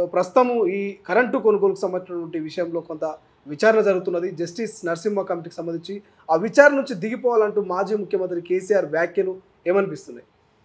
ప్రస్తుతం ఈ కరెంటు కొనుగోలుకు సంబంధించినటువంటి విషయంలో కొంత విచారణ జరుగుతున్నది జస్టిస్ నరసింహ కమిటీకి సంబంధించి ఆ విచారణ నుంచి దిగిపోవాలంటూ మాజీ ముఖ్యమంత్రి కేసీఆర్ వ్యాఖ్యలు ఏమనిపిస్తున్నాయి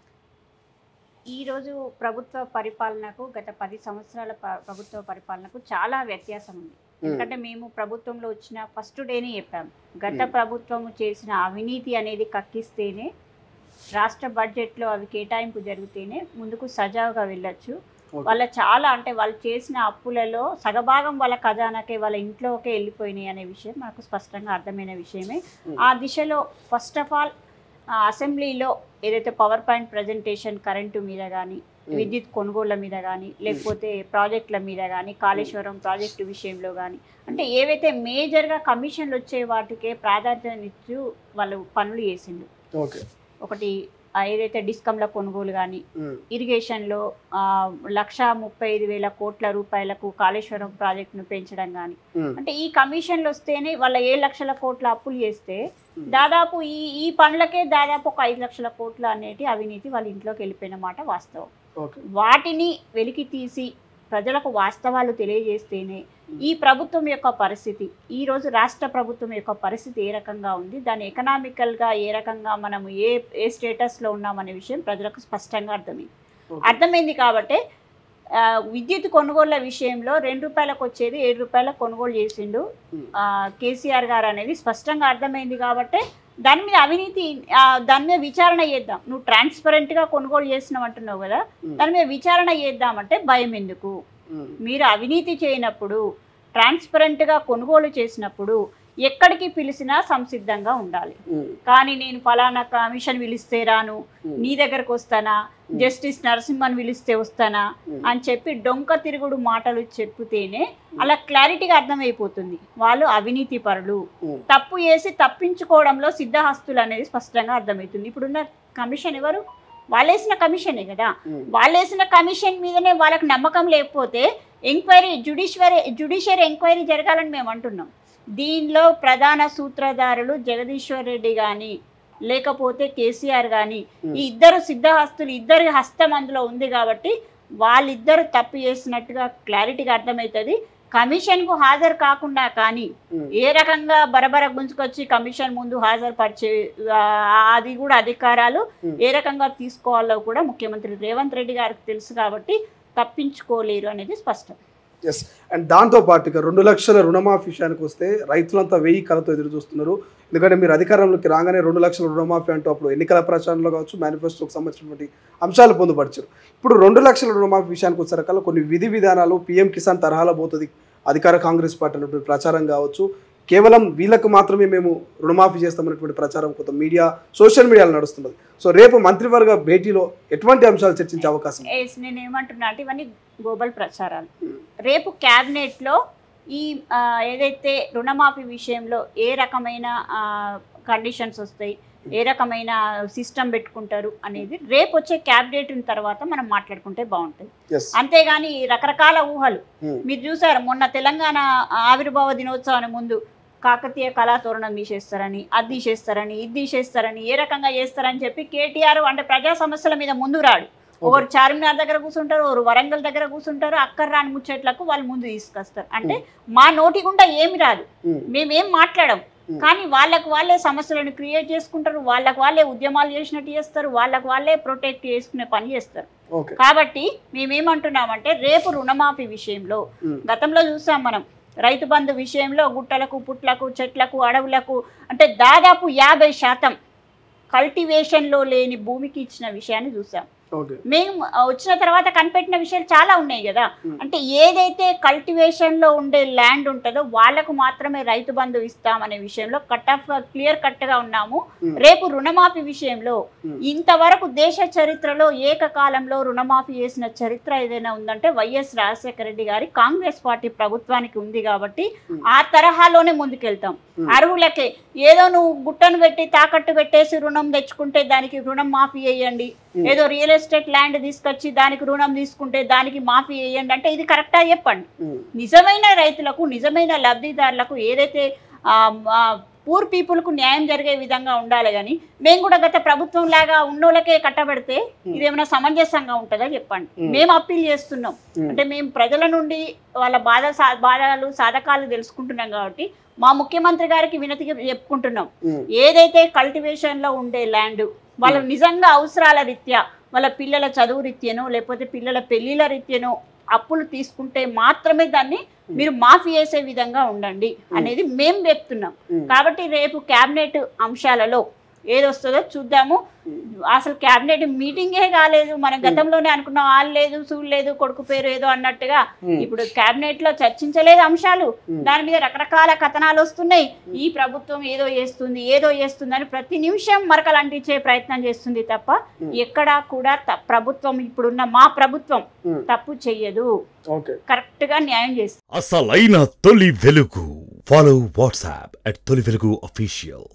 ఈ రోజు ప్రభుత్వ పరిపాలనకు గత పది సంవత్సరాల ప- ప్రభుత్వ పరిపాలనకు చాలా వ్యత్యాసం ఉంది ఎందుకంటే మేము ప్రభుత్వంలో వచ్చిన ఫస్ట్ డేనే చెప్పాము గత Hmm. ప్రభుత్వం చేసిన అవినీతి అనేది కక్కిస్తేనే రాష్ట్ర బడ్జెట్లో అవి కేటాయింపు జరిగితేనే ముందుకు సజావుగా వెళ్ళొచ్చు Okay. వాళ్ళ చాలా అంటే వాళ్ళు చేసిన అప్పులలో సగభాగం వాళ్ళ ఖజానాకే వాళ్ళ ఇంట్లోకే వెళ్ళిపోయినాయి అనే విషయం మనకు స్పష్టంగా అర్థమైన విషయమే Hmm. ఆ దిశలో ఫస్ట్ ఆఫ్ ఆల్ అసెంబ్లీలో ఏదైతే పవర్ పాయింట్ ప్రజెంటేషన్ కరెంటు మీద కానీ Hmm. విద్యుత్ కొనుగోళ్ల మీద కానీ లేకపోతే ప్రాజెక్టుల మీద కానీ కాళేశ్వరం ప్రాజెక్టు విషయంలో కానీ అంటే ఏవైతే మేజర్గా కమిషన్లు వచ్చే వాటికే ప్రాధాన్యతనిస్తూ వాళ్ళు పనులు చేసిండు ఓకే ఒకటి ఆ ఏదైతే డిస్కంల కొనుగోలు కానీ ఉమ్, ఇరిగేషన్లో ఆ, లక్ష ముప్పై ఐదు వేల కోట్ల రూపాయలకు కాళేశ్వరం ప్రాజెక్టును పెంచడం కానీ ఉమ్, అంటే ఈ కమిషన్లు వస్తేనే వాళ్ళ ఏడు లక్షల కోట్ల అప్పులు చేస్తే ఉమ్. దాదాపు ఈ ఈ పనులకే దాదాపు ఒక ఐదు లక్షల కోట్ల అనేటి అవినీతి వాళ్ళ ఇంట్లోకి వెళ్ళిపోయిన మాట వాస్తవం ఓకే వాటిని వెలికి తీసి ప్రజలకు వాస్తవాలు తెలియజేస్తేనే ఈ ప్రభుత్వం యొక్క పరిస్థితి ఈ రోజు రాష్ట్ర ప్రభుత్వం యొక్క పరిస్థితి ఏ రకంగా ఉంది దాని ఎకనామికల్గా ఏ రకంగా మనము ఏ ఏ స్టేటస్లో ఉన్నామనే విషయం ప్రజలకు స్పష్టంగా అర్థమైంది ఓకే. అర్థమైంది కాబట్టి ఆ, విద్యుత్ కొనుగోళ్ల విషయంలో రెండు రూపాయలకు వచ్చేది ఏడు రూపాయలకు కొనుగోలు చేసిండు ఉమ్, ఆ, కేసీఆర్ గారు అనేది స్పష్టంగా అర్థమైంది కాబట్టి దాని మీద అవినీతి ఆ, దాని మీద విచారణ చేద్దాం నువ్వు ట్రాన్స్పరెంట్గా కొనుగోలు చేసినావు అంటున్నావు కదా ఉమ్, దాని మీద విచారణ చేద్దామంటే భయం ఎందుకు ఉమ్, మీరు అవినీతి చేయనప్పుడు ట్రాన్స్పరెంట్గా కొనుగోలు చేసినప్పుడు ఎక్కడికి పిలిచినా సంసిద్ధంగా ఉండాలి ఉమ్, కానీ నేను ఫలానా కమిషన్ పిలిస్తే రాను ఉమ్, నీ దగ్గరకు వస్తానా జస్టిస్ నరసింహన్ పిలిస్తే వస్తానా ఉమ్, అని చెప్పి డొంక తిరుగుడు మాటలు చెప్తేనే అలా క్లారిటీగా అర్థమైపోతుంది వాళ్ళు అవినీతి పరులు ఉమ్, తప్పు చేసి తప్పించుకోవడంలో సిద్ధహస్తులు అనేది స్పష్టంగా అర్థమవుతుంది ఇప్పుడున్న కమిషన్ ఎవరు వాళ్ళేసిన కమిషనే కదా ఉమ్, వాళ్ళేసిన కమిషన్ మీదనే వాళ్ళకి నమ్మకం లేకపోతే ఎంక్వైరీ జ్యుడిషియరీ జ్యుడిషియరీ ఎంక్వైరీ జరగాలని మేము అంటున్నాం దీనిలో ప్రధాన సూత్రధారులు జగదీశ్వర్ రెడ్డి కానీ లేకపోతే కేసీఆర్ కానీ ఈ ఇద్దరు సిద్ధహస్తులు ఇద్దరి హస్తం అందులో ఉంది కాబట్టి వాళ్ళిద్దరు తప్పు చేసినట్టుగా క్లారిటీగా అర్థమవుతుంది కమిషన్కు హాజరు కాకుండా కానీ ఉమ్, ఏ రకంగా బరబర గుంజుకొచ్చి కమిషన్ ముందు హాజరుపరిచే ఆ, అది కూడా అధికారాలు Hmm. ఏ రకంగా తీసుకోవాలో కూడా ముఖ్యమంత్రి రేవంత్ రెడ్డి గారికి తెలుసు కాబట్టి తప్పించుకోలేరు అనేది స్పష్టం ఎస్ అండ్ దాంతో పాటుగా రెండు లక్షల రుణమాఫీ విషయానికి వస్తే రైతులంతా వెయ్యి కలతో ఎదురు చూస్తున్నారు ఎందుకంటే మీరు అధికారంలోకి రాగానే రెండు లక్షల రుణమాఫీ అంటూ అప్పుడు ఎన్నికల ప్రచారంలో కావచ్చు మేనిఫెస్టోకి సంబంధించినటువంటి అంశాలు పొందుపరిచారు ఇప్పుడు రెండు లక్షల రుణమాఫీ విషయానికి వచ్చేసరికల్లా కొన్ని విధి విధానాలు పీఎం కిసాన్ తరహాలో పోతుంది అధికార కాంగ్రెస్ పార్టీ అన్నటువంటి ప్రచారం కావచ్చు కేవలం వీళ్ళకు మాత్రమే మేము రుణమాఫీ చేస్తామన్నటువంటి ప్రచారం కొంత మీడియా సోషల్ మీడియాలో నడుస్తున్నది సో రేపు మంత్రివర్గ భేటీలో ఎటువంటి అంశాలు చర్చించే అవకాశం ఉంది? ఏస్ నేను ఏమంటున్నా అంటే ఇవన్నీ గ్లోబల్ ప్రచారాలు Hmm. రేపు క్యాబినెట్లో ఈ ఆ, ఏదైతే రుణమాఫీ విషయంలో ఏ రకమైన కండిషన్స్ వస్తాయి ఏ రకమైన సిస్టమ్ పెట్టుకుంటారు అనేది రేపు వచ్చే క్యాబినెట్ తర్వాత మనం మాట్లాడుకుంటే బాగుంటుంది ఎస్ అంతేగాని ఈ రకరకాల ఊహలు Hmm. మీరు చూసారు మొన్న తెలంగాణ ఆవిర్భావ దినోత్సవానికి ముందు కాకతీయ కళాతోరణం తీసేస్తారని అది తీసేస్తారని ఇది తీసేస్తారని ఏ రకంగా చేస్తారని చెప్పి కేటీఆర్ అంటే ప్రజా సమస్యల మీద ముందు రాడు ఒకరు చార్మినార్ దగ్గర కూర్చుంటారు ఒకరు వరంగల్ దగ్గర కూర్చుంటారు అక్కర్ రాని ముచ్చట్లకు వాళ్ళు ముందు తీసుకొస్తారు అంటే మా నోటి గుండా ఏమి రాదు ఉమ్, మేమేం మాట్లాడం Hmm. కానీ వాళ్ళకు వాళ్ళే సమస్యలను క్రియేట్ చేసుకుంటారు వాళ్ళకు వాళ్ళే ఉద్యమాలు చేసినట్టు చేస్తారు వాళ్ళకు వాళ్ళే ప్రొటెక్ట్ చేసుకునే పని చేస్తారు ఓకే కాబట్టి మేమేమంటున్నామంటే రేపు రుణమాఫీ విషయంలో ఉమ్, గతంలో చూసాం మనం రైతు బంధు విషయంలో గుట్టలకు పుట్లకు చెట్లకు అడవులకు అంటే దాదాపు యాభై శాతం కల్టివేషన్లో లేని భూమికి ఇచ్చిన విషయాన్ని చూసాం ఓకే మేము ఆ, వచ్చిన తర్వాత కనిపెట్టిన విషయాలు చాలా ఉన్నాయి కదా Hmm. అంటే ఏదైతే కల్టివేషన్లో ఉండే ల్యాండ్ ఉంటుందో వాళ్ళకు మాత్రమే రైతు బంధు ఇస్తామనే విషయంలో కట్ ఆఫ్ క్లియర్ కట్గా ఉన్నాము Hmm. రేపు రుణమాఫీ విషయంలో Hmm. ఇంతవరకు దేశ చరిత్రలో ఏకకాలంలో రుణమాఫీ చేసిన చరిత్ర ఏదైనా ఉందంటే వైఎస్ రాజశేఖర రెడ్డి గారి కాంగ్రెస్ పార్టీ ప్రభుత్వానికి ఉంది కాబట్టి Hmm. ఆ తరహాలోనే ముందుకెళ్తాం Hmm. అరువులకే ఏదో నువ్వు గుట్టను పెట్టి తాకట్టు పెట్టేసి రుణం తెచ్చుకుంటే దానికి రుణం మాఫీ చేయండి Hmm. ఏదో రియల్ ఎస్టేట్ ల్యాండ్ తీసుకొచ్చి దానికి రుణం తీసుకుంటే దానికి మాఫీ చేయండి అంటే ఇది కరెక్టా చెప్పండి ఉమ్, నిజమైన రైతులకు నిజమైన లబ్ధిదారులకు ఏదైతే ఆ, ఆ, పూర్ పీపుల్కు న్యాయం జరిగే విధంగా ఉండాలి కానీ మేము కూడా గత ప్రభుత్వం లాగా ఉన్నోళ్ళకే కట్టబెడితే ఇదేమైనా సమంజసంగా ఉంటుందా చెప్పండి Hmm. మేము అప్పీల్ చేస్తున్నాం Hmm. అంటే మేము ప్రజల నుండి వాళ్ళ బాధ సా- బాధలు సాధకాలు తెలుసుకుంటున్నాం కాబట్టి మా ముఖ్యమంత్రి గారికి వినతి చెప్పుకుంటున్నాం ఉమ్, ఏదైతే కల్టివేషన్లో ఉండే ల్యాండ్ వాళ్ళ నిజంగా అవసరాల రీత్యా వాళ్ళ పిల్లల చదువు రీత్యనో లేకపోతే పిల్లల పెళ్లిళ్ళ రీత్యనో అప్పులు తీసుకుంటే మాత్రమే దాన్ని మీరు మాఫీ చేసే విధంగా ఉండండి అనేది మేము చెప్తున్నాం ఉమ్. కాబట్టి రేపు క్యాబినెట్ అంశాలలో ఏది వస్తుందో చూద్దాము అసలు క్యాబినెట్ మీటింగే కాలేదు మనం గతంలోనే అనుకున్నాం వాళ్ళు లేదు చూడలేదు కొడుకు పేరు ఏదో అన్నట్టుగా ఉమ్. ఇప్పుడు క్యాబినెట్ లో చర్చించలేదు అంశాలు ఉమ్. దాని మీద రకరకాల కథనాలు వస్తున్నాయి ఈ ప్రభుత్వం ఏదో చేస్తుంది ఏదో చేస్తుంది అని ప్రతి నిమిషం మరకలు అంటించే ప్రయత్నం చేస్తుంది తప్ప ఉమ్. ఎక్కడా కూడా త- ప్రభుత్వం ఇప్పుడున్న మా ప్రభుత్వం ఉమ్. తప్పు చెయ్యదు ఓకే కరెక్ట్ గా న్యాయం చేస్తుంది అసలైన తొలి వెలుగు ఫాలో వాట్సాప్ అట్ తొలి వెలుగు అఫీషియల్